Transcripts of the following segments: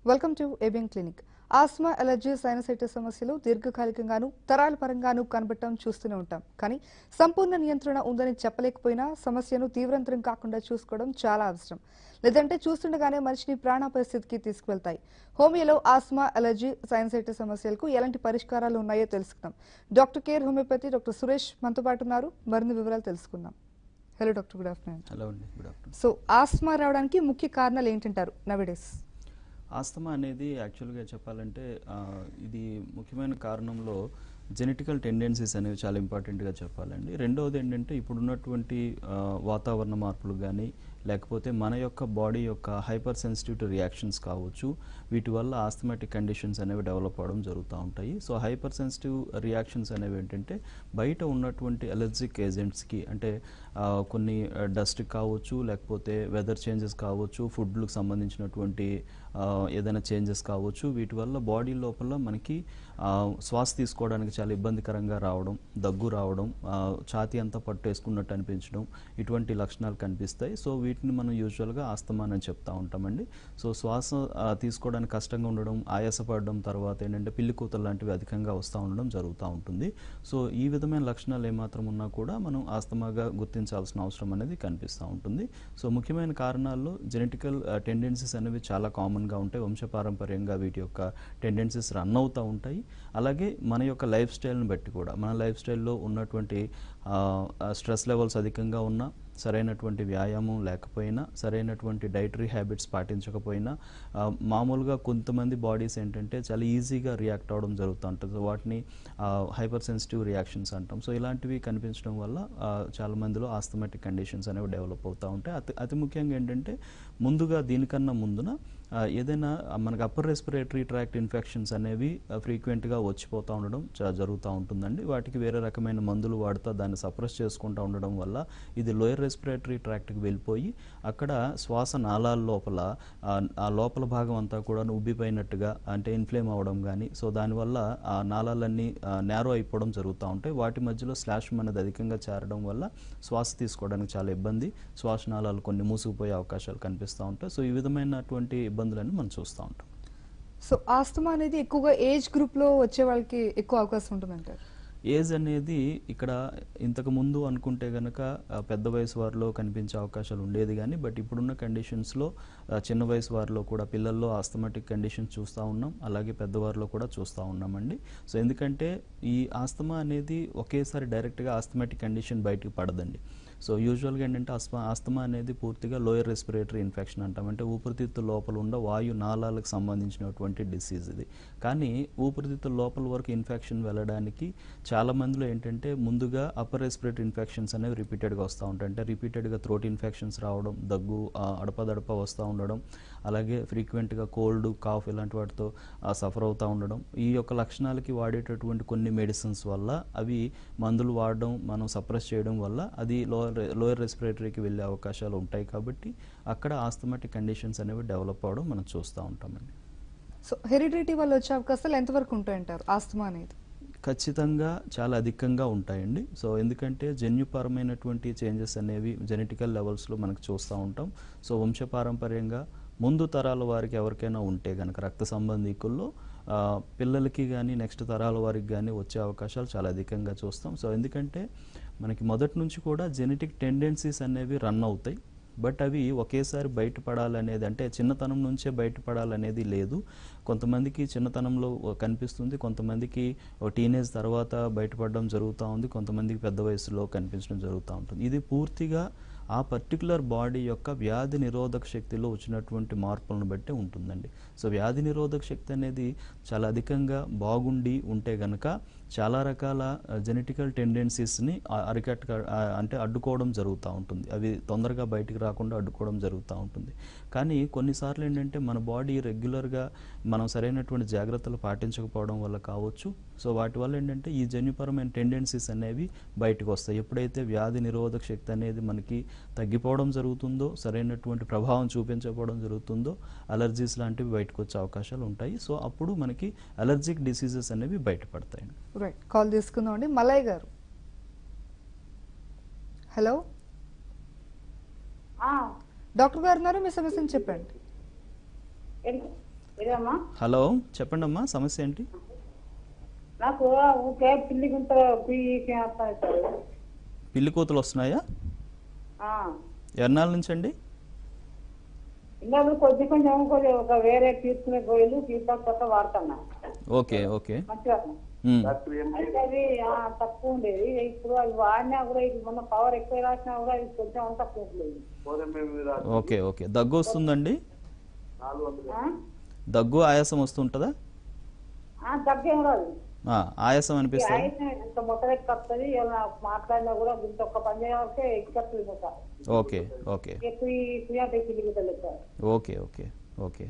Welcome to ABN clinic asthma allergy sinusitis సమస్యలు దీర్ఘకాలికంగాను తరాల పరంగాను కనబడటం చూస్తూనే ఉంటాం కానీ సంపూర్ణ నియంత్రణ ఉందని చెప్పలేకపోయినా సమస్యను తీవ్రంతరం కాకుండా చూసుకోవడం చాలా అవసరం లేదంటే చూస్తుండగానే మనిషిని ప్రాణ పరిస్థితికి తీసుకువెళ్తాయి హోమియోలో ఆస్మా ఎలర్జీ సైనసైటిస్ సమస్యలకు ఎలాంటి పరిష్కారాలు ఉన్నాయో తెలుసుకుందాం doctor care homeopathy doctor Suresh మనతో పాటు ఉన్నారు మరిన్ని వివరాలు తెలుసుకుందాం hello doctor good afternoon hello అండి గుడ్ ఆఫ్టర్నూన్ సో ఆస్మా రావడానికి ముఖ్య కారణాలు ఏంటంటారు నవిడేస్ ఆస్తమా అనేది యాక్చువల్గా చెప్పాలంటే ఆ, ఇది ముఖ్యమైన కారణంలో జెనెటికల్ టెండెన్సీస్ అనేవి చాలా ఇంపార్టెంట్గా చెప్పాలండి రెండవది ఏంటంటే ఇప్పుడున్నటువంటి ఆ, వాతావరణ మార్పులు కానీ లేకపోతే మన యొక్క బాడీ యొక్క హైపర్ సెన్సిటివ్ రియాక్షన్స్ కావచ్చు వీటి వల్ల ఆస్థమాటిక్ కండిషన్స్ అనేవి డెవలప్ అవడం జరుగుతూ ఉంటాయి సో హైపర్ సెన్సిటివ్ రియాక్షన్స్ అనేవి ఏంటంటే బయట ఉన్నటువంటి ఎలర్జిక్ ఏజెంట్స్కి అంటే ఆ, కొన్ని డస్ట్ కావచ్చు లేకపోతే వెదర్ చేంజెస్ కావచ్చు ఫుడ్లకు సంబంధించినటువంటి ఆ, ఏదైనా చేంజెస్ కావచ్చు వీటి వల్ల బాడీ లోపల మనకి ఆ, శ్వాస తీసుకోవడానికి చాలా ఇబ్బందికరంగా రావడం దగ్గు రావడం ఆ, ఛాతీ అంతా పట్టేసుకున్నట్టు అనిపించడం ఇటువంటి లక్షణాలు కనిపిస్తాయి సో వీటిని మనం యూజువల్గా ఆస్తమా అని చెప్తా ఉంటామండి సో శ్వాస ఆ, తీసుకోవడానికి కష్టంగా ఉండడం ఆయాసపడడం తర్వాత ఏంటంటే పిల్లి కూతలు లాంటివి అధికంగా వస్తూ ఉండడం జరుగుతూ ఉంటుంది సో ఈ విధమైన లక్షణాలు ఏమాత్రం ఉన్నా కూడా మనం ఆస్తమాగా గుర్తించాల్సిన అవసరం అనేది కనిపిస్తూ ఉంటుంది సో ముఖ్యమైన కారణాల్లో జెనెటికల్ టెండెన్సీస్ అనేవి చాలా కామన్గా ఉంటాయి వంశపారంపర్యంగా వీటి యొక్క టెండెన్సీస్ రన్ అవుతూ ఉంటాయి అలాగే మన యొక్క లైఫ్ స్టైల్ని బట్టి కూడా మన లైఫ్ స్టైల్లో ఉన్నటువంటి స్ట్రెస్ లెవెల్స్ అధికంగా ఉన్నా సరైనటువంటి వ్యాయామం లేకపోయినా సరైనటువంటి డైటరీ హ్యాబిట్స్ పాటించకపోయినా ఆ, మామూలుగా కొంతమంది బాడీస్ ఏంటంటే చాలా ఈజీగా రియాక్ట్ అవ్వడం జరుగుతూ ఉంటుంది సో వాటిని హైపర్ సెన్సిటివ్ రియాక్షన్స్ అంటాం సో ఇలాంటివి కనిపించడం వల్ల ఆ, చాలా మందిలో ఆస్థమెటిక్ కండిషన్స్ అనేవి డెవలప్ అవుతూ ఉంటాయి అతి అతి ముఖ్యంగా ఏంటంటే ముందుగా దీనికన్నా ముందున ఆ, ఏదైనా ఆ, మనకి అప్పర్ రెస్పిరేటరీ ట్రాక్ట్ ఇన్ఫెక్షన్స్ అనేవి ఫ్రీక్వెంట్గా వచ్చిపోతూ ఉండడం చ- జరుగుతూ ఉంటుందండి వాటికి వేరే రకమైన మందులు వాడుతూ దాన్ని సప్రెస్ చేసుకుంటూ ఉండడం వల్ల ఇది లోయర్ రెస్పిరేటరీ ట్రాక్ట్కి వెళ్ళిపోయి అక్కడ శ్వాస నాళాల లోపల ఆ, ఆ లోపల భాగం అంతా కూడా ఉబ్బిపోయినట్టుగా అంటే ఇన్ఫ్లేమ్ అవ్వడం కానీ సో దానివల్ల ఆ నాళాలన్నీ నేరో అయిపోవడం జరుగుతూ ఉంటాయి వాటి మధ్యలో స్లాషం అనేది అధికంగా చేరడం వల్ల శ్వాస తీసుకోవడానికి చాలా ఇబ్బంది శ్వాసనాళాలు కొన్ని మూసుకుపోయే అవకాశాలు కనిపిస్తూ ఉంటాయి సో ఈ విధమైనటువంటి ఇబ్బందులన్నీ మనం చూస్తూ ఉంటాం సో ఆస్తమా అనేది ఎక్కువగా ఏజ్ గ్రూప్ లో వచ్చే వాళ్ళకి ఎక్కువ అవకాశం ఉంటుందంటారు ఏజ్ అనేది ఇక్కడ ఇంతకు ముందు అనుకుంటే గనక ఆ, పెద్ద వయసు వారిలో కనిపించే అవకాశాలు ఉండేది కానీ బట్ ఇప్పుడున్న కండిషన్స్లో ఆ, చిన్న వయసు వారిలో కూడా పిల్లల్లో ఆస్తమాటిక్ కండిషన్స్ చూస్తూ ఉన్నాం అలాగే పెద్దవారిలో కూడా చూస్తూ ఉన్నామండి సో ఎందుకంటే ఈ ఆస్తమా అనేది ఒకేసారి డైరెక్ట్గా ఆస్తమాటిక్ కండిషన్ బయటికి పడదండి సో యూజువల్గా ఏంటంటే ఆస్మా ఆస్తమా అనేది పూర్తిగా లోయర్ రెస్పిరేటరీ ఇన్ఫెక్షన్ అంటాం అంటే ఊపిరితిత్తుల లోపల ఉన్న వాయు నాళాలకు సంబంధించినటువంటి డిసీజ్ ఇది కానీ ఊపిరితిత్తుల లోపల వరకు ఇన్ఫెక్షన్ వెళ్ళడానికి చాలా మందిలో ఏంటంటే ముందుగా అప్పర్ రెస్పిరేటరీ ఇన్ఫెక్షన్స్ అనేవి రిపీటెడ్గా వస్తూ ఉంటాయి అంటే రిపీటెడ్గా థ్రోట్ ఇన్ఫెక్షన్స్ రావడం దగ్గు ఆ, అడపదడప వస్తూ ఉండడం అలాగే ఫ్రీక్వెంట్గా కోల్డ్ కాఫ్ ఇలాంటి వాటితో సఫర్ అవుతూ ఉండడం ఈ యొక్క లక్షణాలకి వాడేటటువంటి కొన్ని మెడిసిన్స్ వల్ల అవి మందులు వాడడం మనం సప్రెస్ చేయడం వల్ల అది లోయర్ లోయర్ రెస్పిరేటరీకి వెళ్ళే అవకాశాలు ఉంటాయి కాబట్టి అక్కడ ఆస్థమాటిక్ కండిషన్స్ అనేవి డెవలప్ అవ్వడం మనం చూస్తూ ఉంటామండి సో హెరిడిటీ వల్ల వచ్చే అవకాశాలు ఎంతవరకు ఉంటాయంటారు ఆస్తమా అనేది ఖచ్చితంగా చాలా అధికంగా ఉంటాయండి సో ఎందుకంటే జన్యుపరమైనటువంటి చేంజెస్ అనేవి జెనెటికల్ లెవెల్స్లో మనకు చూస్తూ ఉంటాం సో వంశపారంపర్యంగా ముందు తరాల వారికి ఎవరికైనా ఉంటే కనుక రక్త సంబంధికుల్లో ఆ, పిల్లలకి కానీ నెక్స్ట్ తరాల వారికి కానీ వచ్చే అవకాశాలు చాలా అధికంగా చూస్తాం సో ఎందుకంటే మనకి మొదటి నుంచి కూడా జెనెటిక్ టెండెన్సీస్ అనేవి రన్ అవుతాయి బట్ అవి ఒకేసారి బయటపడాలనేది అంటే చిన్నతనం నుంచే బయటపడాలనేది లేదు కొంతమందికి చిన్నతనంలో కనిపిస్తుంది కొంతమందికి టీనేజ్ తర్వాత బయటపడడం జరుగుతూ ఉంది కొంతమందికి పెద్ద వయసులో కనిపించడం జరుగుతూ ఉంటుంది ఇది పూర్తిగా ఆ పర్టికులర్ బాడీ యొక్క వ్యాధి నిరోధక శక్తిలో వచ్చినటువంటి మార్పులను బట్టి ఉంటుందండి సో వ్యాధి నిరోధక శక్తి అనేది చాలా అధికంగా బాగుండి ఉంటే గనక చాలా రకాల జెనెటికల్ టెండెన్సీస్ని అరికట్ట అంటే అడ్డుకోవడం జరుగుతూ ఉంటుంది అవి తొందరగా బయటికి రాకుండా అడ్డుకోవడం జరుగుతూ ఉంటుంది కానీ కొన్నిసార్లు ఏంటంటే మన బాడీ రెగ్యులర్గా మనం సరైనటువంటి జాగ్రత్తలు పాటించకపోవడం వల్ల కావచ్చు సో వాటి వల్ల ఏంటంటే ఈ జన్యుపరమైన టెండెన్సీస్ అనేవి బయటకు వస్తాయి ఎప్పుడైతే వ్యాధి నిరోధక శక్తి అనేది మనకి తగ్గిపోవడం జరుగుతుందో సరైనటువంటి ప్రభావం చూపించకపోవడం జరుగుతుందో అలర్జీస్ లాంటివి బయటకు వచ్చే అవకాశాలు ఉంటాయి సో అప్పుడు మనకి అలర్జిక్ డిసీజెస్ అనేవి బయటపడతాయి రైట్ కాల్ తీసుకుందాం అండి మలయ్ గారు హలో ఆ, డాక్టర్ గారు ఉన్నారు మీ సమస్యను చెప్పండి ఎన్- ఏదమ్మా హలో చెప్పండి అమ్మా సమస్య ఏంటి నాకు ఊకే పిల్లి గుంత పీకి వస్తాయి సార్ పిల్లి కూతులు వస్తున్నాయా ఆ. ఎన్నాళ్ళ నుంచి అండి ఇందాక కొద్ది కొంచెం కొద్ది ఒక వేరే తీసుకునే గోయలు తీసుకొస్తా వాడుతున్నా ఓకే ఓకే మంచిగా ఉమ్, అయితే అవి ఆ, తక్కువ ఉండేది ఇప్పుడు అవి వాడినా కూడా ఇది మొన్న పవర్ ఎక్కువ రాసినా కూడా ఇది కొంచెం అంత తక్కువ ఉండేది ఓకే ఓకే దగ్గు వస్తుందండి ఆ? దగ్గు ఆయాసం వస్తుంటుందా ఆ, తగ్గేం రాదు ఆ, ఆయాసం ఈ అనిపిస్తుంది ఆయుష్ ఇంత మొత్తం ఎక్కస్తుంది ఏమైనా మాట్లాడినా కూడా ఇంత ఒక్క పని చేయవస్తే ఎక్కట్లేదు మొక్క ఓకే ఓకే ఎక్కువ ఈ సుయాట పిల్లి గుంత లెక్క ఓకే ఓకే ఓకే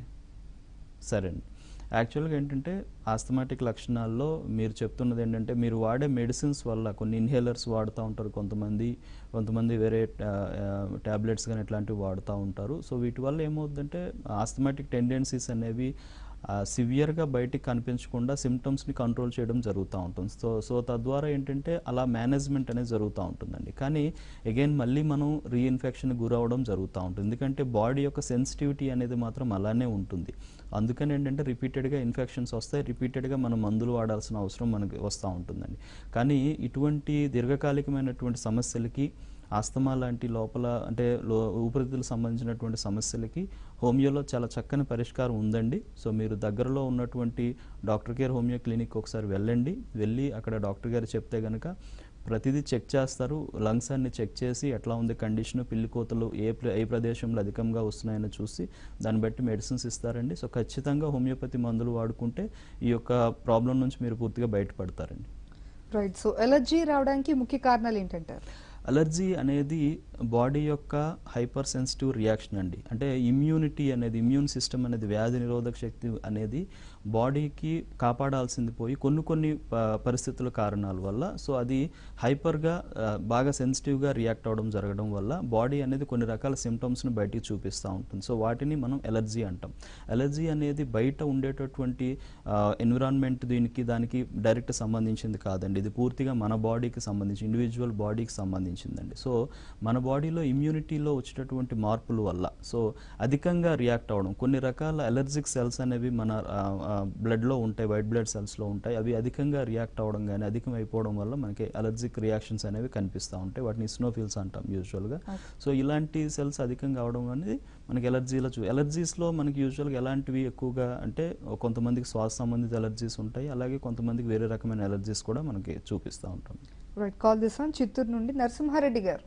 సరే అండి యాక్చువల్గా ఏంటంటే ఆస్థమాటిక్ లక్షణాల్లో మీరు చెప్తున్నది ఏంటంటే మీరు వాడే మెడిసిన్స్ వల్ల కొన్ని ఇన్హేలర్స్ వాడుతూ ఉంటారు కొంతమంది కొంతమంది వేరే ట్యాబ్లెట్స్ కానీ ఇట్లాంటివి వాడుతూ ఉంటారు సో వీటి వల్ల ఏమవుతుందంటే ఆస్థమాటిక్ టెండెన్సీస్ అనేవి సివియర్గా బయటికి కనిపించకుండా సిమ్టమ్స్ని కంట్రోల్ చేయడం జరుగుతూ ఉంటుంది సో సో తద్వారా ఏంటంటే అలా మేనేజ్మెంట్ అనేది జరుగుతూ ఉంటుందండి కానీ అగైన్ మళ్ళీ మనం రీఇన్ఫెక్షన్ గురవడం జరుగుతూ ఉంటుంది ఎందుకంటే బాడీ యొక్క సెన్సిటివిటీ అనేది మాత్రం అలానే ఉంటుంది అందుకని ఏంటంటే రిపీటెడ్గా ఇన్ఫెక్షన్స్ వస్తాయి రిపీటెడ్గా మనం మందులు వాడాల్సిన అవసరం మనకి వస్తూ ఉంటుందండి కానీ ఇటువంటి దీర్ఘకాలికమైనటువంటి సమస్యలకి ఆస్తమా లాంటి లోపల అంటే లో ఊపిరితిత్తులకు సంబంధించినటువంటి సమస్యలకి హోమియోలో చాలా చక్కని పరిష్కారం ఉందండి సో మీరు దగ్గరలో ఉన్నటువంటి డాక్టర్ కేర్ హోమియో క్లినిక్ ఒకసారి వెళ్ళండి వెళ్ళి అక్కడ డాక్టర్ గారు చెప్తే కనుక ప్రతిదీ చెక్ చేస్తారు లంగ్స్ అన్ని చెక్ చేసి ఎట్లా ఉంది కండిషన్ పిల్లి కోతలు ఏ ప్ర- ఏ ప్రదేశంలో అధికంగా వస్తున్నాయని చూసి దాన్ని బట్టి మెడిసిన్స్ ఇస్తారండి సో ఖచ్చితంగా హోమియోపతి మందులు వాడుకుంటే ఈ యొక్క ప్రాబ్లం నుంచి మీరు పూర్తిగా బయటపడతారండి రైట్ సో ఎలర్జీ రావడానికి ముఖ్య కారణాలు ఏంటంటారు అలర్జీ అనేది బాడీ యొక్క హైపర్ సెన్సిటివ్ రియాక్షన్ అండి అంటే ఇమ్యూనిటీ అనేది ఇమ్యూన్ సిస్టమ్ అనేది వ్యాధి నిరోధక శక్తి అనేది బాడీకి కాపాడాల్సింది పోయి కొన్ని కొన్ని ప- పరిస్థితుల కారణాల వల్ల సో అది హైపర్గా ఆ, బాగా సెన్సిటివ్గా రియాక్ట్ అవ్వడం జరగడం వల్ల బాడీ అనేది కొన్ని రకాల సిమ్టమ్స్ని బయటికి చూపిస్తూ ఉంటుంది సో వాటిని మనం ఎలర్జీ అంటాం ఎలర్జీ అనేది బయట ఉండేటటువంటి ఎన్విరాన్మెంట్ దీనికి దానికి డైరెక్ట్ సంబంధించింది కాదండి ఇది పూర్తిగా మన బాడీకి సంబంధించి ఇండివిజువల్ బాడీకి సంబంధించిందండి సో మన బాడీలో ఇమ్యూనిటీలో వచ్చేటటువంటి మార్పుల వల్ల సో అధికంగా రియాక్ట్ అవ్వడం కొన్ని రకాల అలర్జిక్ సెల్స్ అనేవి మన బ్లడ్లో ఉంటాయి వైట్ బ్లడ్ సెల్స్లో ఉంటాయి అవి అధికంగా రియాక్ట్ అవ్వడం కానీ అధికం అయిపోవడం వల్ల మనకి అలర్జిక్ రియాక్షన్స్ అనేవి కనిపిస్తూ ఉంటాయి వాటిని స్నోఫిల్స్ అంటాం యూజువల్గా సో ఇలాంటి సెల్స్ అధికంగా అవడం అనేది మనకి ఎలర్జీలో చూ ఎలర్జీస్లో మనకి యూజువల్గా ఎలాంటివి ఎక్కువగా అంటే కొంతమందికి శ్వాస సంబంధిత ఎలర్జీస్ ఉంటాయి అలాగే కొంతమందికి వేరే రకమైన ఎలర్జీస్ కూడా మనకి చూపిస్తూ ఉంటాం right call this one Chittoor నుండి నరసింహారెడ్డి గారు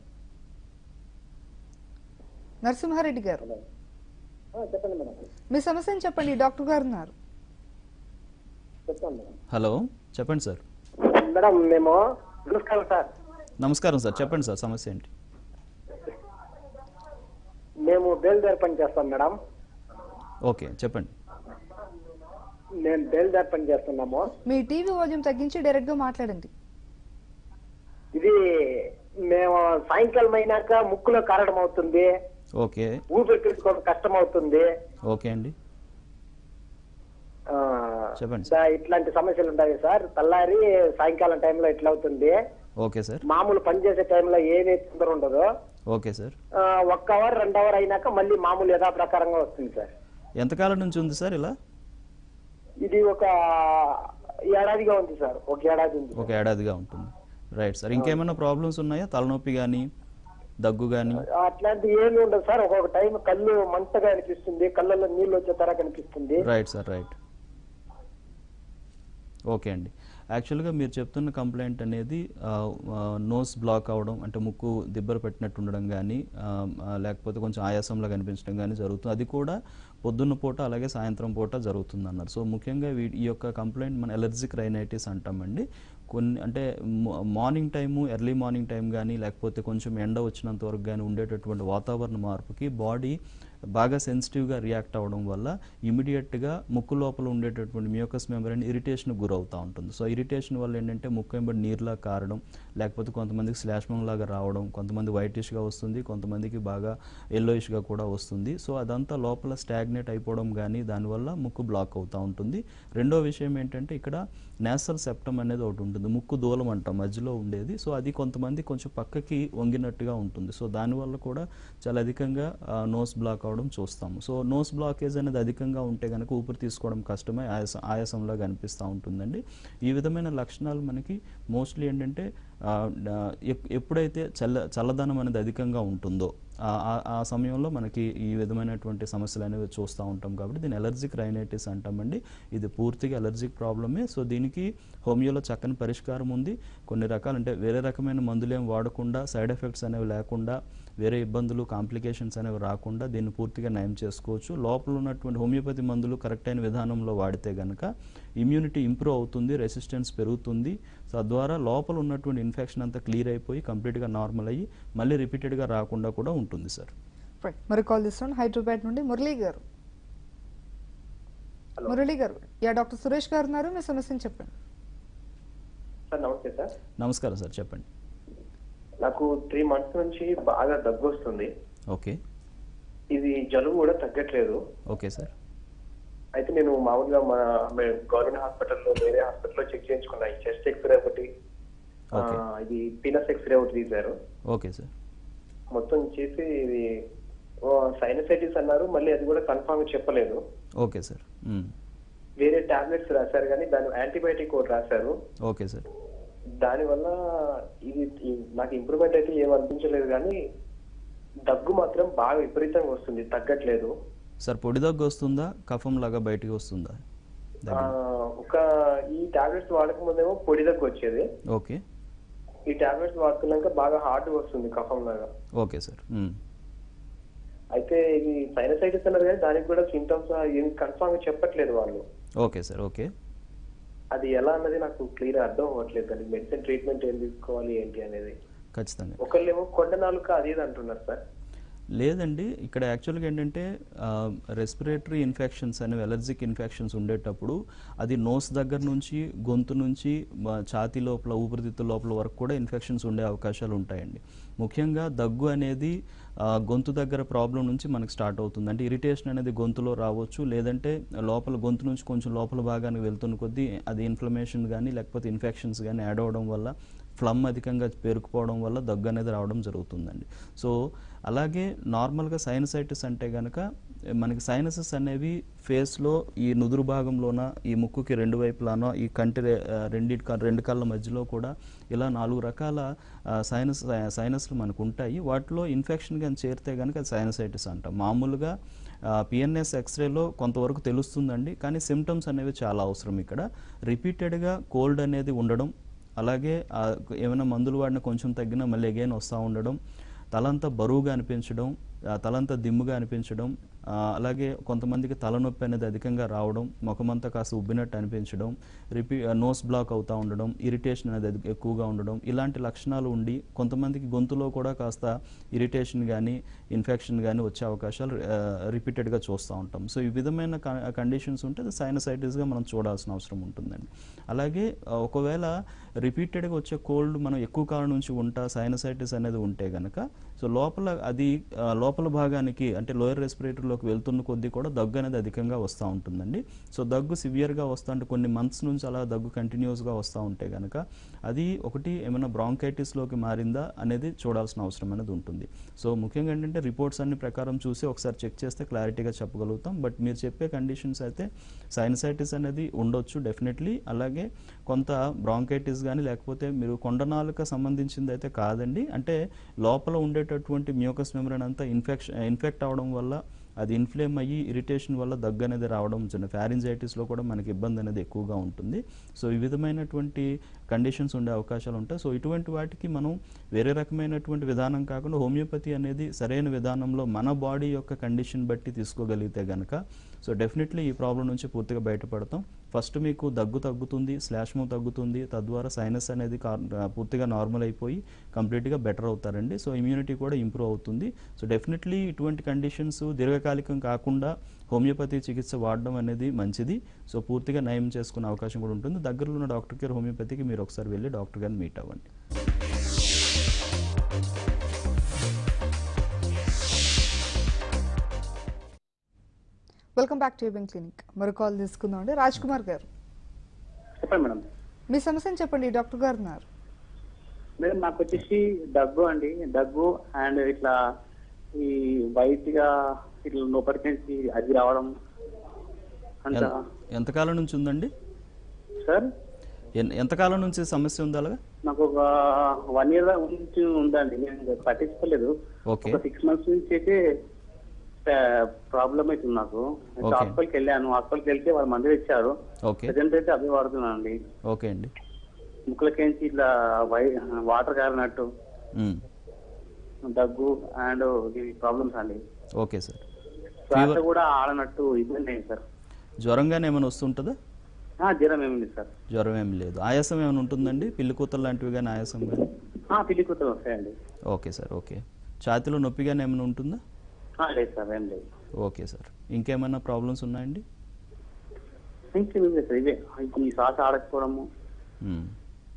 నరసింహారెడ్డి గారు చెప్పండి మేడం మీ సమస్యను చెప్పండి డాక్టర్ గారు ఉన్నారు చెప్తాను మేడం హలో చెప్పండి సార్ మేడం మేము నమస్కారం సార్ నమస్కారం సార్ చెప్పండి సార్ సమస్య ఏంటి మేము బేల్దారి పని చేస్తాం మేడం ఓకే చెప్పండి మేము బేల్దారి పని చేస్తున్నాము మీ టీవీ వాల్యూమ్ తగ్గించి డైరెక్ట్ గా మాట్లాడండి ఇది మేము సాయంకాలం అయినాక ముక్కులో కారడం అవుతుంది ఓకే ఊపిరి తీసుకోవడం కష్టం అవుతుంది ఓకే అండి ఆ, చెప్పండి దా- ఇట్లాంటి సమస్యలు ఉన్నాయి సార్ తెల్లారి సాయంకాలం టైంలో ఇట్లా అవుతుంది ఓకే సార్ మామూలు పని చేసే టైంలో ఏమీ తొందర ఉండదు ఓకే సార్ ఆ, ఒక్క అవర్ రెండు అవర్ అయినాక మళ్ళీ మామూలు యథాప్రకారంగా వస్తుంది సార్ ఎంతకాలం నుంచి ఉంది సార్ ఇలా ఇది ఒక ఏడాదిగా ఉంది సార్ ఒక ఏడాది ఉంది ఒక ఏడాదిగా ఉంటుంది రైట్ సార్ ఇంకేమైనా ప్రాబ్లమ్స్ ఉన్నాయా తలనొప్పి కానీ దగ్గు కానీ అట్లాంటి ఏమి ఉండదు సార్ ఒక్కొక్క టైం కళ్ళు మంటగా అనిపిస్తుంది కళ్ళల్లో నీళ్ళు వచ్చే తర కనిపిస్తుంది రైట్ సార్ రైట్ ఓకే అండి యాక్చువల్గా మీరు చెప్తున్న కంప్లైంట్ అనేది నోస్ బ్లాక్ అవడం అంటే ముక్కు దిబ్బర పెట్టినట్టు ఉండడం కానీ లేకపోతే కొంచెం ఆయాసంలా కనిపించడం కానీ జరుగుతుంది అది కూడా పొద్దున్న పూట అలాగే సాయంత్రం పూట జరుగుతుంది అన్నారు సో ముఖ్యంగా వీ ఈ యొక్క కంప్లైంట్ మన ఎలర్జిక్ రైనైటిస్ అంటామండి కొన్ని అంటే మా- morning time early morning time కానీ లేకపోతే కొంచెం ఎండ వచ్చినంత వరకు కానీ ఉండేటటువంటి వాతావరణ మార్పుకి బాడీ బాగా సెన్సిటివ్గా రియాక్ట్ అవ్వడం వల్ల ఇమీడియట్గా ముక్కు లోపల ఉండేటటువంటి మ్యూకస్ మెంబరైన్ ఇరిటేషన్ గురవుతూ ఉంటుంది సో ఇరిటేషన్ వల్ల ఏంటంటే ముక్కు వెంబడి నీరులా కారడం లేకపోతే కొంతమందికి శ్లాష్మం లాగా రావడం కొంతమంది వైటిష్గా వస్తుంది కొంతమందికి బాగా ఎల్లోయిష్గా కూడా వస్తుంది సో అదంతా లోపల స్టాగ్నేట్ అయిపోవడం కానీ దానివల్ల ముక్కు బ్లాక్ అవుతూ ఉంటుంది రెండో విషయం ఏంటంటే ఇక్కడ నేసల్ సెప్టమ్ అనేది ఒకటి ఉంటుంది ముక్కు దూలం అంటాం మధ్యలో ఉండేది సో అది కొంతమంది కొంచెం పక్కకి వంగినట్టుగా ఉంటుంది సో దానివల్ల కూడా చాలా అధికంగా నోస్ బ్లాక్ అవడం రావడం చూస్తాము సో నోస్ బ్లాకేజ్ అనేది అధికంగా ఉంటే కనుక ఊపిరి తీసుకోవడం కష్టమై ఆయాసం ఆయాసంలా కనిపిస్తూ ఉంటుందండి ఈ విధమైన లక్షణాలు మనకి మోస్ట్లీ ఏంటంటే ఆ, ఆ, ఎప్- ఎప్పుడైతే చల్ల చల్లదనం అనేది అధికంగా ఉంటుందో ఆ- ఆ- ఆ సమయంలో మనకి ఈ విధమైనటువంటి సమస్యలు అనేవి చూస్తూ ఉంటాం కాబట్టి దీన్ని ఎలర్జిక్ రైనైటిస్ అంటామండి ఇది పూర్తిగా ఎలర్జిక్ ప్రాబ్లమే సో దీనికి హోమియోలో చక్కని పరిష్కారం ఉంది కొన్ని రకాలు అంటే వేరే రకమైన మందులు ఏం వాడకుండా సైడ్ ఎఫెక్ట్స్ అనేవి లేకుండా వేరే ఇబ్బందులు కాంప్లికేషన్స్ అనేవి రాకుండా దీన్ని పూర్తిగా నయం చేసుకోవచ్చు లోపల ఉన్నటువంటి హోమియోపతి మందులు కరెక్ట్ అయిన విధానంలో వాడితే కనుక ఇమ్యూనిటీ ఇంప్రూవ్ అవుతుంది రెసిస్టెన్స్ పెరుగుతుంది సో తద్వారా లోపల ఉన్నటువంటి ఇన్ఫెక్షన్ అంతా క్లియర్ అయిపోయి కంప్లీట్గా నార్మల్ అయ్యి మళ్ళీ రిపీటెడ్గా రాకుండా కూడా ఉంటుంది సార్ రైట్ మరి కాల్ చేస్తున్నాను హైదరాబాద్ నుండి మురళీ గారు మురళీ గారు యా డాక్టర్ సురేష్ గారు ఉన్నారు మీ సమస్యను చెప్పండి సార్ నమస్తే సార్ నమస్కారం సార్ చెప్పండి నాకు త్రీ మంత్స్ నుంచి బాగా దగ్గు వస్తుంది ఓకే ఇది జలుబు కూడా తగ్గట్లేదు ఓకే సార్ అయితే నేను మామూలుగా మా గవర్నమెంట్ హాస్పిటల్లో వేరే హాస్పిటల్లో చెక్ చేయించుకున్నా ఈ చెస్ట్ ఎక్స్రే ఒకటి ఆ, Okay. ఇది పీనస్ ఎక్స్రే ఒకటి తీశారు ఓకే సార్ మొత్తం చేసి ఇది సైనసైటిస్ అన్నారు మళ్ళీ అది కూడా కన్ఫామ్ చెప్పలేదు ఓకే సార్ మ్మ్. వేరే టాబ్లెట్స్ రాశారు కానీ దాని యాంటీబయాటిక్ ఒకటి రాశారు ఓకే సార్ దానివల్ల ఇది ఈ- నాకు ఇంప్రూవ్మెంట్ అయితే ఏం అనిపించలేదు కానీ దగ్గు మాత్రం బాగా విపరీతంగా వస్తుంది తగ్గట్లేదు సార్ పొడి దగ్గు వస్తుందా కఫం లాగా బయటికి వస్తుందా ఆ, దగ్గు ఒక ఈ టాబ్లెట్స్ వాడక ముందేమో పొడి దగ్గు వచ్చేది ఓకే ఈ టాబ్లెట్స్ వాడుతున్నాక బాగా హార్డ్ వస్తుంది కఫం లాగా ఓకే సార్ మ్మ్. అయితే ఇది సైనసైటిస్ అన్నారు కానీ దానికి కూడా సింటమ్స్ ఏం కన్ఫామ్ గా చెప్పట్లేదు వాళ్ళు ఓకే సార్ ఓకే అది ఎలా అన్నది నాకు క్లియర్ అర్థం అవ్వట్లేదు దానికి మెడిసిన్ ట్రీట్మెంట్ ఏం తీసుకోవాలి ఏంటి అనేది ఖచ్చితంగా ఒకళ్ళేమో కొండ నాలుక అది ఇది అంటున్నారు సార్ లేదండి ఇక్కడ యాక్చువల్గా ఏంటంటే రెస్పిరేటరీ ఇన్ఫెక్షన్స్ అనేవి ఎలర్జిక్ ఇన్ఫెక్షన్స్ ఉండేటప్పుడు అది నోస్ దగ్గర నుంచి గొంతు నుంచి మ- ఛాతీ లోపల ఊపిరితిత్తుల లోపల వరకు కూడా ఇన్ఫెక్షన్స్ ఉండే అవకాశాలు ఉంటాయండి ముఖ్యంగా దగ్గు అనేది ఆ, గొంతు దగ్గర ప్రాబ్లం నుంచి మనకు స్టార్ట్ అవుతుంది అంటే ఇరిటేషన్ అనేది గొంతులో రావచ్చు లేదంటే లోపల గొంతు నుంచి కొంచెం లోపల భాగానికి వెళ్తున్న కొద్దీ అది ఇన్ఫ్లమేషన్ కానీ లేకపోతే ఇన్ఫెక్షన్స్ కానీ యాడ్ అవ్వడం వల్ల ఫ్లమ్ అధికంగా పేరుకుపోవడం వల్ల దగ్గు అనేది రావడం జరుగుతుందండి సో అలాగే నార్మల్గా సైనసైటిస్ అంటే కనుక మనకి సైనసెస్ అనేవి ఫేస్లో ఈ నుదురు భాగంలోన ఈ ముక్కుకి రెండు వైపులానో ఈ కంటి రె- ఆ, రెండిటి క- రెండు కళ్ళ మధ్యలో కూడా ఇలా నాలుగు రకాల ఆ, సైనస్ సైనస్లు మనకు ఉంటాయి వాటిలో ఇన్ఫెక్షన్ కానీ చేరితే కనుక అది సైనసైటిస్ అంటాం మామూలుగా పిఎన్ఎస్ ఎక్స్రేలో కొంతవరకు తెలుస్తుందండి కానీ సిమ్టమ్స్ అనేవి చాలా అవసరం ఇక్కడ రిపీటెడ్గా కోల్డ్ అనేది ఉండడం అలాగే ఆ ఏమైనా మందులు వాడిన కొంచెం తగ్గినా మళ్ళీ అగైన్ వస్తూ ఉండడం తలంతా బరువుగా అనిపించడం ఆ తలంతా దిమ్ముగా అనిపించడం ఆ, అలాగే కొంతమందికి తలనొప్పి అనేది అధికంగా రావడం ముఖమంతా కాస్త ఉబ్బినట్టు అనిపించడం రిపీ నోస్ బ్లాక్ అవుతూ ఉండడం ఇరిటేషన్ అనేది అధి- ఎక్కువగా ఉండడం ఇలాంటి లక్షణాలు ఉండి కొంతమందికి గొంతులో కూడా కాస్త ఇరిటేషన్ కానీ ఇన్ఫెక్షన్ కానీ వచ్చే అవకాశాలు రిపీటెడ్గా చూస్తూ ఉంటాం సో ఈ విధమైన కండిషన్స్ ఉంటే అది సైనసైటిస్గా మనం చూడాల్సిన అవసరం ఉంటుందండి అలాగే ఆ, ఒకవేళ రిపీటెడ్గా వచ్చే కోల్డ్ మనం ఎక్కువ కాలం నుంచి ఉంటా సైనసైటిస్ అనేది ఉంటే గనక సో లోపల అది ఆ, లోపల భాగానికి అంటే లోయర్ రెస్పిరేటరీలోకి వెళ్తున్న కొద్దీ కూడా దగ్గు అనేది అధికంగా వస్తూ ఉంటుందండి సో దగ్గు సివియర్గా వస్తూ అంటే కొన్ని మంత్స్ నుంచి అలా దగ్గు కంటిన్యూస్గా వస్తూ ఉంటే కనుక అది ఒకటి ఏమైనా బ్రాంకైటిస్లోకి మారిందా అనేది చూడాల్సిన అవసరం అనేది ఉంటుంది సో ముఖ్యంగా ఏంటంటే రిపోర్ట్స్ అన్ని ప్రకారం చూసి ఒకసారి చెక్ చేస్తే క్లారిటీగా చెప్పగలుగుతాం బట్ మీరు చెప్పే కండిషన్స్ అయితే సైనసైటిస్ అనేది ఉండొచ్చు డెఫినెట్లీ అలాగే కొంత బ్రాంకైటిస్ కానీ లేకపోతే మీరు కొండనాలుక సంబంధించింది అయితే కాదండి అంటే లోపల ఉండేటటువంటి మ్యూకస్ మెమరీన్ అంతా ఇన్ఫెక్షన్ ఇన్ఫెక్ట్ అవడం వల్ల అది ఇన్ఫ్లేమ్ అయ్యి ఇరిటేషన్ వల్ల దగ్గు అనేది రావడం చిన్న ఫ్యారింజైటిస్లో కూడా మనకి ఇబ్బంది అనేది ఎక్కువగా ఉంటుంది సో ఈ విధమైనటువంటి కండిషన్స్ ఉండే అవకాశాలు ఉంటాయి సో ఇటువంటి వాటికి మనం వేరే రకమైనటువంటి విధానం కాకుండా హోమియోపతి అనేది సరైన విధానంలో మన బాడీ యొక్క కండిషన్ బట్టి తీసుకోగలిగితే గనక సో డెఫినెట్లీ ఈ ప్రాబ్లం నుంచి పూర్తిగా బయటపడతాం ఫస్ట్ మీకు దగ్గు తగ్గుతుంది శ్లాష్ము తగ్గుతుంది తద్వారా సైనస్ అనేది కా- పూర్తిగా నార్మల్ అయిపోయి కంప్లీట్గా బెటర్ అవుతారండి సో ఇమ్యూనిటీ కూడా ఇంప్రూవ్ అవుతుంది సో డెఫినెట్లీ ఇటువంటి కండిషన్స్ దీర్ఘకాలికం కాకుండా హోమియోపతి చికిత్స వాడడం అనేది మంచిది సో పూర్తిగా నయం చేసుకునే అవకాశం కూడా ఉంటుంది దగ్గరలో ఉన్న డాక్టర్ కేర్ హోమియోపతికి మీరు ఒకసారి వెళ్ళి డాక్టర్ గారిని మీట్ అవ్వండి వెల్కమ్ బ్యాక్ టు యూబింగ్ క్లినిక్ మరో కాల్ తీసుకుందాం అండి రాజ్ కుమార్ గారు చెప్పండి మేడం మీ సమస్యను చెప్పండి డాక్టర్ గారు ఉన్నారు మేడం నాకు వచ్చేసి దగ్గు అండి దగ్గు అండ్ ఇట్లా ఈ వైట్ గా ఇట్లా లోపలికి నుంచి అది రావడం అంత ఎన్- ఎంతకాలం నుంచి ఉందండి సార్ ఎన్- ఎంతకాలం నుంచి సమస్య ఉంది అలాగా నాకు ఒక వన్ ఇయర్ నుంచి ఉందండి నేను పట్టించుకోలేదు ఓకే ఒక సిక్స్ మంత్స్ నుంచి అయితే ప్రాబ్లం అవుతుంది నాకు Okay. హాస్పిటల్కి వెళ్ళాను హాస్పిటల్కి వెళ్తే వాళ్ళు మందులు ఇచ్చారు ఓకే ప్రజెంట్ అయితే అవి వాడుతున్నాను అండి ఓకే అండి ముక్కులకేంచి ఇట్లా వై వాటర్ కారినట్టు మ్మ్. దగ్గు అండ్ ఇవి ప్రాబ్లమ్స్ అండి ఓకే సార్ శ్వాస కూడా ఆడనట్టు ఇబ్బంది అయింది సార్ జ్వరంగానే ఏమైనా వస్తుంటుందా ఆ, జ్వరం ఏమింది సార్ జ్వరం ఏమి లేదు ఆయాసం ఏమైనా ఉంటుందండి పిల్లి కూతలు లాంటివి కానీ ఆయాసం కానీ ఆ, పిల్లి కూతురు వస్తాయండి ఓకే సార్ ఓకే ఛాతీలో నొప్పిగానే ఏమైనా ఉంటుందా ఆ, లేదు సార్ ఏం లేదు ఓకే సార్ ఇంకేమైనా ప్రాబ్లమ్స్ ఉన్నాయండి ఇంకేం లేదు సార్ ఇవే ఈ శ్వాస ఆడకపోవడము మ్మ్.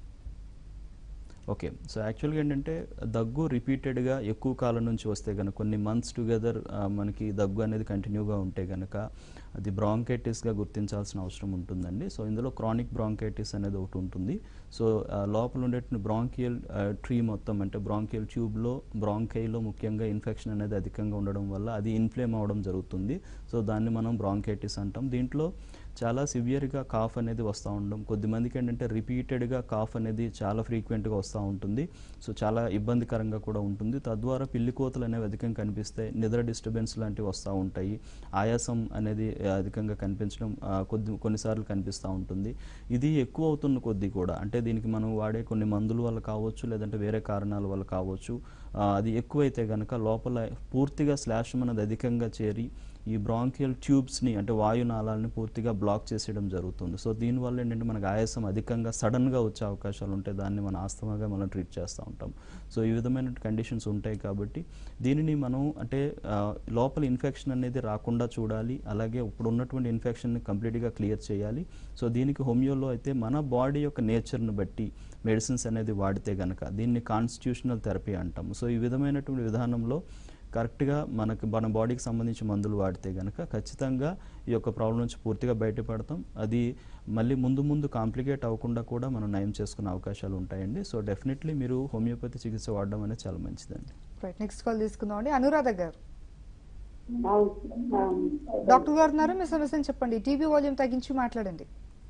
ఓకే సో యాక్చువల్గా ఏంటంటే దగ్గు రిపీటెడ్గా ఎక్కువ కాలం నుంచి వస్తే కనుక కొన్ని మంత్స్ టుగెదర్ మనకి దగ్గు అనేది కంటిన్యూగా ఉంటే కనుక అది బ్రాంకైటిస్గా గుర్తించాల్సిన అవసరం ఉంటుందండి సో ఇందులో క్రానిక్ బ్రాంకైటిస్ అనేది ఒకటి ఉంటుంది సో ఆ, లోపల ఉండేటువంటి బ్రాంకియల్ ట్రీ మొత్తం అంటే బ్రాంకియల్ ట్యూబ్లో బ్రాంకైలో ముఖ్యంగా ఇన్ఫెక్షన్ అనేది అధికంగా ఉండడం వల్ల అది ఇన్ఫ్లేమ్ అవ్వడం జరుగుతుంది సో దాన్ని మనం బ్రాంకైటిస్ అంటాం దీంట్లో చాలా సివియర్గా కాఫ్ అనేది వస్తూ ఉండడం కొద్దిమందికి ఏంటంటే రిపీటెడ్గా కాఫ్ అనేది చాలా ఫ్రీక్వెంట్గా వస్తూ ఉంటుంది సో చాలా ఇబ్బందికరంగా కూడా ఉంటుంది తద్వారా పిల్లి కోతలు అనేవి అధికంగా కనిపిస్తాయి నిద్ర డిస్టర్బెన్స్ లాంటివి వస్తూ ఉంటాయి ఆయాసం అనేది ఆ, అధికంగా కనిపించడం ఆ, కొద్ది కొన్నిసార్లు కనిపిస్తూ ఉంటుంది ఇది ఎక్కువ అవుతున్న కొద్దీ కూడా అంటే దీనికి మనం వాడే కొన్ని మందుల వల్ల కావచ్చు లేదంటే వేరే కారణాల వల్ల కావచ్చు ఆ, అది ఎక్కువైతే కనుక లోపల పూర్తిగా శ్లాషం అనేది అధికంగా చేరి ఈ బ్రాంకియల్ ట్యూబ్స్ని అంటే వాయునాళాలని పూర్తిగా బ్లాక్ చేసేయడం జరుగుతుంది సో దీనివల్ల ఏంటంటే మనకు ఆయాసం అధికంగా సడన్గా వచ్చే అవకాశాలు ఉంటాయి దాన్ని మన ఆస్తమాగా మనం ట్రీట్ చేస్తూ ఉంటాం సో ఈ విధమైన కండిషన్స్ ఉంటాయి కాబట్టి దీనిని మనం అంటే ఆ, లోపల ఇన్ఫెక్షన్ అనేది రాకుండా చూడాలి అలాగే ఇప్పుడు ఉన్నటువంటి ఇన్ఫెక్షన్ని కంప్లీట్గా క్లియర్ చేయాలి సో దీనికి హోమియోలో అయితే మన బాడీ యొక్క నేచర్ని బట్టి మెడిసిన్స్ అనేది వాడితే గనక దీన్ని కాన్స్టిట్యూషనల్ థెరపీ అంటాము సో ఈ విధమైనటువంటి విధానంలో కరెక్ట్గా మనకు మన బాడీకి సంబంధించి మందులు వాడితే కనుక ఖచ్చితంగా ఈ యొక్క ప్రాబ్లం నుంచి పూర్తిగా బయటపడతాం అది మళ్ళీ ముందు ముందు కాంప్లికేట్ అవ్వకుండా కూడా మనం నయం చేసుకునే అవకాశాలు ఉంటాయండి సో డెఫినెట్లీ మీరు హోమియోపతి చికిత్స వాడడం అనేది చాలా మంచిదండి రైట్ నెక్స్ట్ కాల్ తీసుకుందామండి అనురాధ గారు అవును, అవును. డాక్టర్ గారు ఉన్నారు మీ సమస్యను చెప్పండి టీవీ వాల్యూమ్ తగ్గించి మాట్లాడండి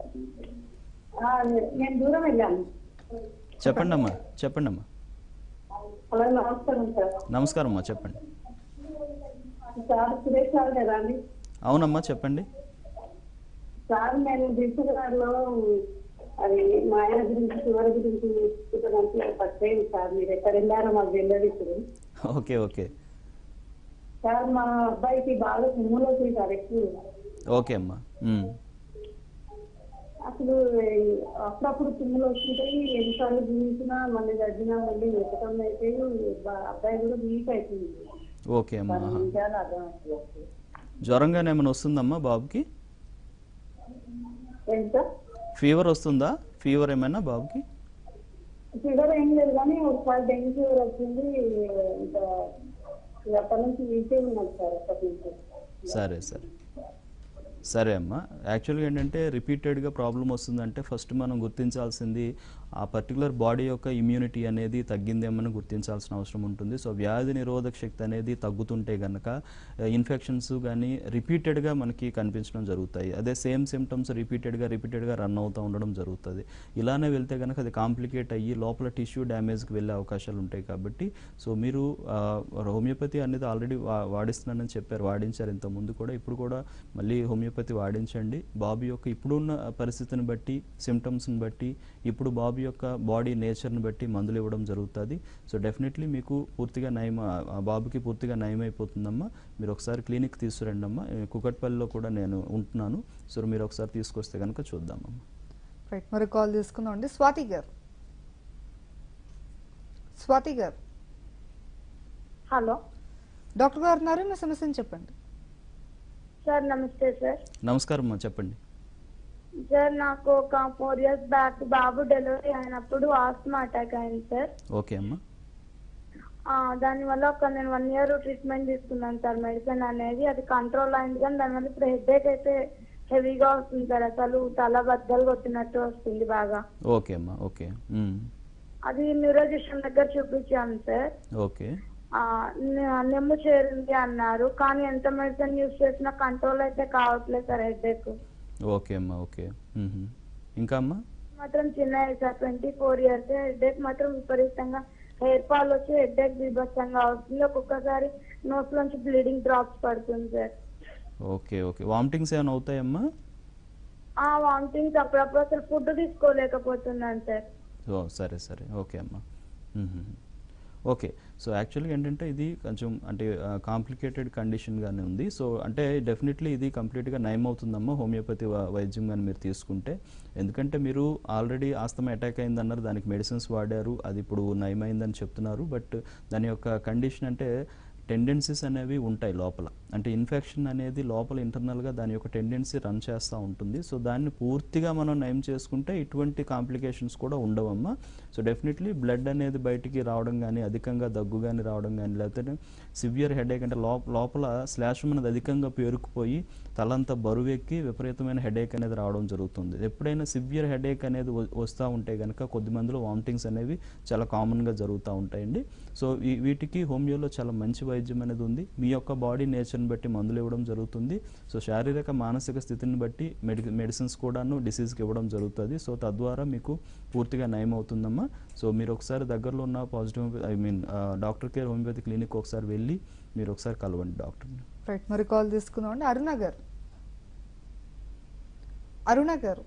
ఆ, నేను దూరం వెళ్ళాను చెప్పండి అమ్మా చెప్పండి అమ్మా హలో నమస్కారం సార్ నమస్కారం అమ్మా చెప్పండి సార్ సురేష్ సార్ కదా అండి అవునమ్మా చెప్పండి సార్ నేను దిల్సుగారిలో అది మా ఆయన గురించి చివరి గురించి చూడడానికి పట్టేది సార్ మీరు ఎక్కడ వెళ్ళారో మాకు తెలియదు ఇప్పుడు ఓకే ఓకే సార్ మా అబ్బాయికి బాగా సిమ్ములు అవుతుంది సార్ ఎక్కువ ఓకే అమ్మా ఉమ్. అసలు అప్పుడప్పుడు సిమ్ములు వస్తుంటాయి ఎన్నిసార్లు చూసినా మళ్ళీ తగ్గినా మళ్ళీ వెతకం అయితే బా- అబ్బాయి కూడా వీక్ అవుతుంది ఓకే అమ్మా దాని ఆహా. విషయాలు అర్థం అవుతుంది జ్వరంగానే ఏమైనా వస్తుందమ్మా బాబుకి ఏంటి సార్ ఫీవర్ వస్తుందా ఫీవర్ ఏమైనా బాబుకి ఫీవర్ ఏం లేదు కానీ ఒకసారి డెంగ్యూ ఫీవర్ వచ్చింది ఇంకా ఇక అప్పటి నుంచి వీకే ఉన్నాడు సార్ అప్పటి నుంచి సరే సరే సరే అమ్మా యాక్చువల్గా ఏంటంటే రిపీటెడ్గా ప్రాబ్లం వస్తుందంటే ఫస్ట్ మనం గుర్తించాల్సింది ఆ పర్టికులర్ బాడీ యొక్క ఇమ్యూనిటీ అనేది తగ్గిందేమని గుర్తించాల్సిన అవసరం ఉంటుంది సో వ్యాధి నిరోధక శక్తి అనేది తగ్గుతుంటే కనుక ఇన్ఫెక్షన్స్ కానీ రిపీటెడ్గా మనకి కనిపించడం జరుగుతాయి అదే సేమ్ సిమ్టమ్స్ రిపీటెడ్గా రిపీటెడ్గా రన్ అవుతూ ఉండడం జరుగుతుంది ఇలానే వెళ్తే కనుక అది కాంప్లికేట్ అయ్యి లోపల టిష్యూ డ్యామేజ్కి వెళ్ళే అవకాశాలు ఉంటాయి కాబట్టి సో మీరు ఆ, హోమియోపతి అనేది ఆల్రెడీ వా వాడిస్తున్నానని చెప్పారు వాడించారు ఇంత ముందు కూడా ఇప్పుడు కూడా మళ్ళీ హోమియోపతి వాడించండి బాబు యొక్క ఇప్పుడున్న పరిస్థితిని బట్టి సిమ్టమ్స్ని బట్టి ఇప్పుడు బాబు యొక్క బాడీ నేచర్ని బట్టి మందులు ఇవ్వడం జరుగుతుంది సో డెఫినెట్లీ మీకు పూర్తిగా నయం ఆ- ఆ బాబుకి పూర్తిగా నయం అయిపోతుందమ్మా మీరు ఒకసారి క్లినిక్ తీసుకురండి అమ్మా ఏ, కుకట్పల్లిలో కూడా నేను ఉంటున్నాను సో మీరు ఒకసారి తీసుకొస్తే కనుక చూద్దామమ్మా రైట్ మరి కాల్ తీసుకుందాం అండి స్వాతి గారు స్వాతి గారు హలో డాక్టర్ గారు ఉన్నారు మీ సమస్యను చెప్పండి సార్ నమస్తే సార్ నమస్కారం అమ్మా చెప్పండి సార్ నాకు ఒక ఫోర్ ఇయర్స్ బ్యాక్ బాబు డెలివరీ అయినప్పుడు ఆస్మా అటాక్ అయింది సార్ ఓకే అమ్మా ఆ, దానివల్ల ఒక నేను వన్ ఇయర్ ట్రీట్మెంట్ తీసుకున్నాను సార్ మెడిసిన్ అనేది అది కంట్రోల్ అయింది కానీ దానివల్ల ఇప్పుడు హెడేక్ అయితే హెవీగా వస్తుంది సార్ అసలు తల బద్దలు కొట్టినట్టు వస్తుంది బాగా ఓకే అమ్మా ఓకే మ్మ్. అది న్యూరోజిషన్ దగ్గర చూపించాను సార్ ఓకే ఆ, నె- నెమ్ము చేరింది అన్నారు కానీ ఎంత మెడిసిన్ యూస్ చేసినా కంట్రోల్ అయితే కావట్లేదు సార్ హెడేక్ ఓకే అమ్మా ఓకే మ్మ్. ఇంకా అమ్మా మాత్రం చిన్న sir twenty four years headache మాత్రం విపరీతంగా హెయిర్ ఫాల్ వచ్చి హెడేక్ బీభత్సంగా వస్తుంది ఒక్కొక్కసారి నోస్ లోంచి బ్లీడింగ్ డ్రాప్స్ పడుతుంది సార్ ఓకే ఓకే వామిటింగ్స్ ఏమైనా అవుతాయమ్మా ఆ వామిటింగ్స్ అప్పుడప్పుడు అసలు ఫుడ్ తీసుకోలేకపోతున్నాను సార్ ఓ సరే సరే ఓకే అమ్మా మ్మ్. ఓకే సో యాక్చువల్గా ఏంటంటే ఇది కొంచెం అంటే కాంప్లికేటెడ్ కండిషన్గానే ఉంది సో అంటే డెఫినెట్లీ ఇది కంప్లీట్గా నయం అవుతుందమ్మా హోమియోపతి వా- వైద్యం కానీ మీరు తీసుకుంటే ఎందుకంటే మీరు ఆల్రెడీ ఆస్తమా అటాక్ అయిందన్నారు దానికి మెడిసిన్స్ వాడారు అది ఇప్పుడు నయమైందని చెప్తున్నారు బట్ దాని యొక్క కండిషన్ అంటే టెండెన్సీస్ అనేవి ఉంటాయి లోపల అంటే ఇన్ఫెక్షన్ అనేది లోపల ఇంటర్నల్గా దాని యొక్క టెండెన్సీ రన్ చేస్తూ ఉంటుంది సో దాన్ని పూర్తిగా మనం నయం చేసుకుంటే ఇటువంటి కాంప్లికేషన్స్ కూడా ఉండవమ్మా సో డెఫినెట్లీ బ్లడ్ అనేది బయటికి రావడం కానీ అధికంగా దగ్గు కానీ రావడం కానీ లేకపోతే సివియర్ హెడేక్ అంటే లోప లోపల శ్లేషం అనేది అధికంగా పేరుకుపోయి తలంతా బరువెక్కి విపరీతమైన హెడేక్ అనేది రావడం జరుగుతుంది ఎప్పుడైనా సివియర్ హెడేక్ అనేది వ- వస్తూ ఉంటే కనుక కొద్ది మందిలో వామిటింగ్స్ అనేవి చాలా కామన్గా జరుగుతూ ఉంటాయండి సో ఈ వీటికి హోమియోలో చాలా మంచి వైద్యం అనేది ఉంది మీ యొక్క బాడీ నేచర్ని బట్టి మందులు ఇవ్వడం జరుగుతుంది సో శారీరక మానసిక స్థితిని బట్టి మెడి మెడిసిన్స్ కూడాను డిసీజ్కి ఇవ్వడం జరుగుతుంది సో తద్వారా మీకు పూర్తిగా నయం అవుతుందమ్మా సో మీరు ఒకసారి దగ్గరలో ఉన్న positive I mean doctor care homeopathy clinic ఒకసారి వెళ్ళి మీరు ఒకసారి కలవండి డాక్టర్ని రైట్ మరి కాల్ తీసుకుందాం అండి అరుణ గారు అరుణ గారు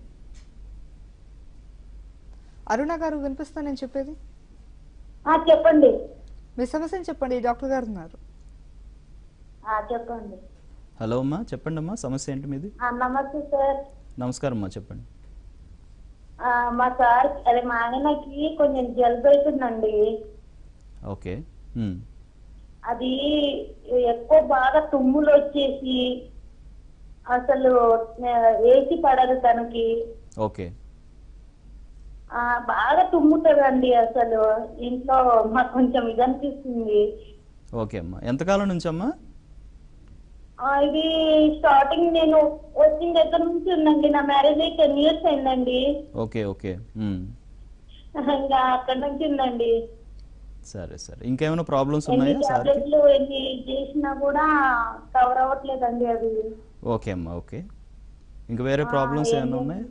అరుణ గారు వినిపిస్తా నేను చెప్పేది ఆ, చెప్పండి మీ సమస్యను చెప్పండి డాక్టర్ గారు ఉన్నారు ఆ, చెప్పండి హలో అమ్మా చెప్పండి అమ్మా సమస్య ఏంటి మీది ఆ, నమస్తే సార్ నమస్కారం అమ్మా చెప్పండి ఆ, మా సార్ అదే మా ఆయనకి కొంచెం జలుబు అవుతుందండి ఓకే మ్మ్. అది ఎక్కువ బాగా తుమ్ములు వచ్చేసి అసలు ఏసి పడదు తనకి ఓకే ఆ, బాగా తుమ్ముతుందండి అసలు ఇంట్లో మాకు కొంచెం ఇది అనిపిస్తుంది ఓకే అమ్మా ఎంతకాలం నుంచి అమ్మా ఆ, ఇది స్టార్టింగ్ నేను వచ్చిన దగ్గర నుంచి ఉందండి నా మ్యారేజ్ అయి టెన్ ఇయర్స్ అయిందండి ఓకే ఓకే మ్మ్. ఇంకా అక్కడ నుంచి ఉందండి సరే సరే ఇంకేమైనా ప్రాబ్లమ్స్ ఎన్ని ఉన్నాయా సార్కి టాబ్లెట్లు ఎన్ని చేసినా కూడా కవర్ అవ్వట్లేదండి అది ఓకే అమ్మా ఓకే ఇంకా వేరే ప్రాబ్లమ్స్ ఏమైనా ఉన్నాయా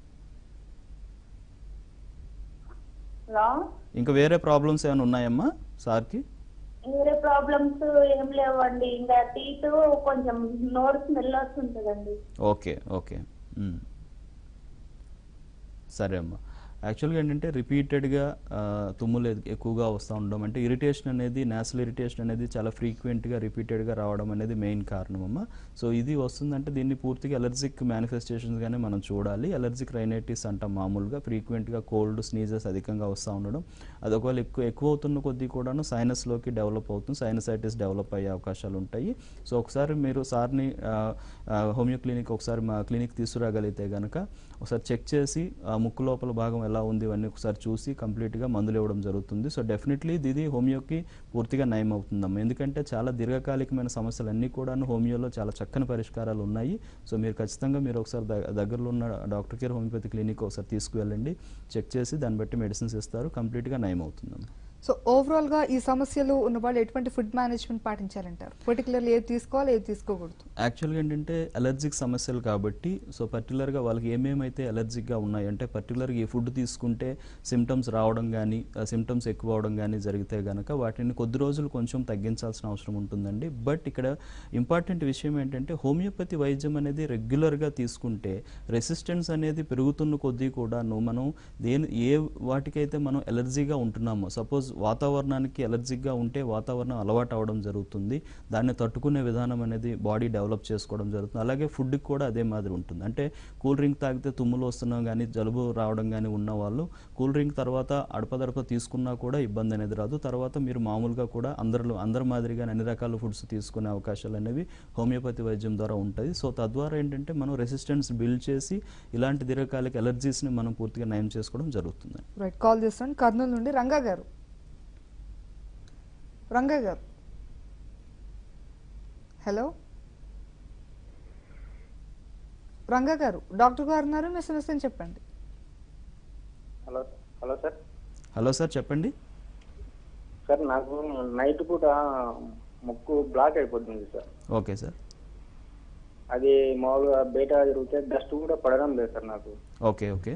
హలో ఇంకా వేరే ప్రాబ్లమ్స్ ఏమైనా ఉన్నాయమ్మా సార్కి వేరే ప్రాబ్లమ్స్ ఏం లేవండి ఇంకా టీత్ కొంచెం నోరు స్మెల్ వస్తుంటదండి ఓకే ఓకే మ్మ్. సరే అమ్మా యాక్చువల్గా ఏంటంటే రిపీటెడ్గా తుమ్ములు ఎ- ఎక్కువగా వస్తూ ఉండడం అంటే ఇరిటేషన్ అనేది నేషనల్ ఇరిటేషన్ అనేది చాలా ఫ్రీక్వెంట్గా రిపీటెడ్గా రావడం అనేది మెయిన్ కారణం అమ్మా సో ఇది వస్తుందంటే దీన్ని పూర్తిగా ఎలర్జిక్ మేనిఫెస్టేషన్స్గానే మనం చూడాలి ఎలర్జిక్ రైనైటిస్ అంటాం మామూలుగా ఫ్రీక్వెంట్గా కోల్డ్ స్నీజెస్ అధికంగా వస్తూ ఉండడం అది ఒకవేళ ఎక్కువ ఎక్కువ అవుతున్న కొద్దీ కూడాను సైనస్లోకి డెవలప్ అవుతుంది సైనసైటిస్ డెవలప్ అయ్యే అవకాశాలు ఉంటాయి సో ఒకసారి మీరు సార్ని ఆ, ఆ, హోమియో క్లినిక్ ఒకసారి మా క్లినిక్ తీసుకురాగలిగితే కనుక ఒకసారి చెక్ చేసి ఆ ముక్కు లోపల భాగం ఎలా ఉంది ఇవన్నీ ఒకసారి చూసి కంప్లీట్గా మందులు ఇవ్వడం జరుగుతుంది సో డెఫినెట్లీ ఇది హోమియోకి పూర్తిగా నయం అవుతుందమ్మా ఎందుకంటే చాలా దీర్ఘకాలికమైన సమస్యలు అన్నీ కూడాను హోమియోలో చాలా చక్కని పరిష్కారాలు ఉన్నాయి సో మీరు ఖచ్చితంగా మీరు ఒకసారి ద- దగ్గరలో ఉన్న డాక్టర్ కేర్ హోమియోపతి క్లినిక్ ఒకసారి తీసుకువెళ్ళండి చెక్ చేసి దాన్ని బట్టి మెడిసిన్స్ ఇస్తారు కంప్లీట్గా నయం అవుతుందమ్మా సో ఓవరాల్ గా ఈ సమస్యలు ఉన్న వాళ్ళు ఎటువంటి ఫుడ్ మేనేజ్మెంట్ పాటించాలంటారు పర్టికులర్లీ ఏది తీసుకోవాలి ఏది తీసుకోకూడదు యాక్చువల్గా ఏంటంటే అలర్జిక్ సమస్యలు కాబట్టి సో పర్టికులర్గా వాళ్ళకి ఏమేమైతే అలర్జిక్గా ఉన్నాయి అంటే పర్టికులర్గా ఈ ఫుడ్ తీసుకుంటే సిమ్టమ్స్ రావడం కానీ సిమ్టమ్స్ ఎక్కువ అవడం కానీ జరిగితే కనుక వాటిని కొద్ది రోజులు కొంచెం తగ్గించాల్సిన అవసరం ఉంటుందండి బట్ ఇక్కడ ఇంపార్టెంట్ విషయం ఏంటంటే హోమియోపతి వైద్యం అనేది రెగ్యులర్గా తీసుకుంటే రెసిస్టెన్స్ అనేది పెరుగుతున్న కొద్దీ కూడాను మనం దేని ఏ వాటికైతే మనం ఎలర్జీగా ఉంటున్నామో సపోజ్ వాతావరణానికి ఎలర్జిక్గా ఉంటే వాతావరణం అలవాటు అవ్వడం జరుగుతుంది దాన్ని తట్టుకునే విధానం అనేది బాడీ డెవలప్ చేసుకోవడం జరుగుతుంది అలాగే ఫుడ్కి కూడా అదే మాదిరి ఉంటుంది అంటే కూల్ డ్రింక్ తాగితే తుమ్ములు వస్తున్నాం కానీ జలుబు రావడం కానీ ఉన్న వాళ్ళు కూల్ డ్రింక్ తర్వాత అడపదడప తీసుకున్నా కూడా ఇబ్బంది అనేది రాదు తర్వాత మీరు మామూలుగా కూడా అందరిలో అందరి మాదిరిగా అన్ని రకాల ఫుడ్స్ తీసుకునే అవకాశాలు అనేవి హోమియోపతి వైద్యం ద్వారా ఉంటుంది సో తద్వారా ఏంటంటే మనం రెసిస్టెన్స్ బిల్డ్ చేసి ఇలాంటి దీర్ఘకాలిక ఎలర్జీస్ని మనం పూర్తిగా నయం చేసుకోవడం జరుగుతుంది రైట్ కాల్ చేస్తాను కర్నూలు నుండి రంగా గారు రంగా గారు హలో రంగా గారు డాక్టర్ గారు ఉన్నారు మీ సమస్యను చెప్పండి hello hello sir hello sir చెప్పండి సార్ నాకు నైట్ పూట ముక్కు బ్లాక్ అయిపోతుంది సార్ ఓకే సార్ అది మామూలుగా బయట తిరిగితే డస్ట్ కూడా పడడం లేదు సార్ నాకు ఓకే ఓకే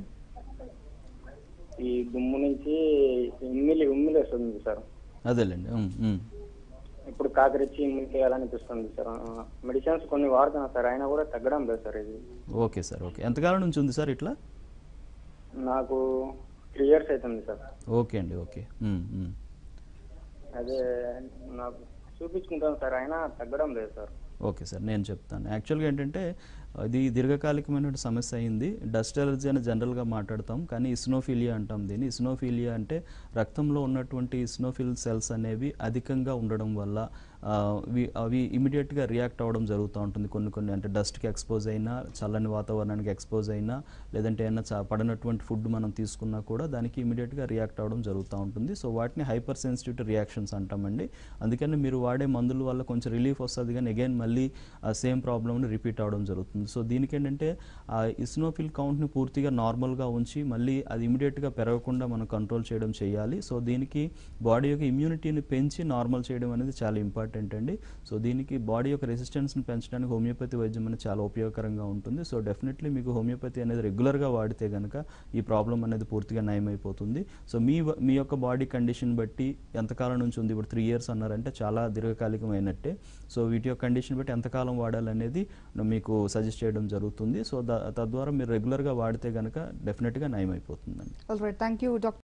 ఈ దుమ్ము నుంచి ఉమ్మిలి ఉమ్మిలి వస్తుంది సార్ అదేలేండి ఉమ్, ఉమ్. ఇప్పుడు కాకరిచ్చి ఉమ్మిలి చేయాలనిపిస్తుంది సార్ మెడిసిన్స్ కొన్ని వాడుతున్నాను సార్ అయినా కూడా తగ్గడం లేదు సార్ ఇది ఓకే సార్ ఓకే ఎంతకాలం నుంచి ఉంది సార్ ఇట్లా నాకు త్రీ ఇయర్స్ అవుతుంది సార్ ఓకే అండి ఓకే ఉమ్, ఉమ్. అదే నాకు చూపించుకుంటాను సార్ అయినా తగ్గడం లేదు సార్ ఓకే సార్ నేను చెప్తాను యాక్చువల్గా ఏంటంటే ఇది దీర్ఘకాలికమైన సమస్య అయింది డస్ట్ ఎలర్జీ అని జనరల్గా మాట్లాడతాం కానీ ఇస్నోఫీలియా అంటాం దీన్ని ఇస్నోఫీలియా అంటే రక్తంలో ఉన్నటువంటి ఇస్నోఫిల్ సెల్స్ అనేవి అధికంగా ఉండడం వల్ల ఆ, అవి అవి ఇమీడియట్గా రియాక్ట్ అవ్వడం జరుగుతూ ఉంటుంది కొన్ని కొన్ని అంటే డస్ట్కి ఎక్స్పోజ్ అయినా చల్లని వాతావరణానికి ఎక్స్పోజ్ అయినా లేదంటే ఏమైనా చా- పడినటువంటి ఫుడ్ మనం తీసుకున్నా కూడా దానికి ఇమీడియట్గా రియాక్ట్ అవ్వడం జరుగుతూ ఉంటుంది సో వాటిని హైపర్ సెన్సిటివ్ రియాక్షన్స్ అంటామండి అందుకని మీరు వాడే మందుల వల్ల కొంచెం రిలీఫ్ వస్తుంది కానీ అగైన్ మళ్ళీ ఆ సేమ్ ప్రాబ్లమ్ని రిపీట్ అవ్వడం జరుగుతుంది సో దీనికి ఏంటంటే ఆ ఇస్నోఫిల్ కౌంట్ని పూర్తిగా నార్మల్గా ఉంచి మళ్ళీ అది ఇమీడియట్గా పెరగకుండా మనం కంట్రోల్ చేయడం చేయాలి సో దీనికి బాడీ యొక్క ఇమ్యూనిటీని పెంచి నార్మల్ చేయడం అనేది చాలా ఇంపార్టెంట్ అండి సో దీనికి బాడీ యొక్క రెసిస్టెన్స్ని పెంచడానికి హోమియోపతి వైద్యం అనేది చాలా ఉపయోగకరంగా ఉంటుంది సో డెఫినెట్లీ మీకు హోమియోపతి అనేది రెగ్యులర్గా వాడితే కనుక ఈ ప్రాబ్లం అనేది పూర్తిగా నయమైపోతుంది సో మీ వ- మీ యొక్క బాడీ కండిషన్ బట్టి ఎంతకాలం నుంచి ఉంది ఇప్పుడు త్రీ ఇయర్స్ అన్నారంటే చాలా దీర్ఘకాలికమైనట్టే సో వీటి యొక్క కండిషన్ బట్టి ఎంతకాలం వాడాలనేది మీకు సజెస్ట్ చేయడం జరుగుతుంది సో దా- తద్వారా మీరు రెగ్యులర్గా వాడితే కనుక డెఫినెట్గా నయమైపోతుందండి all right thank you doctor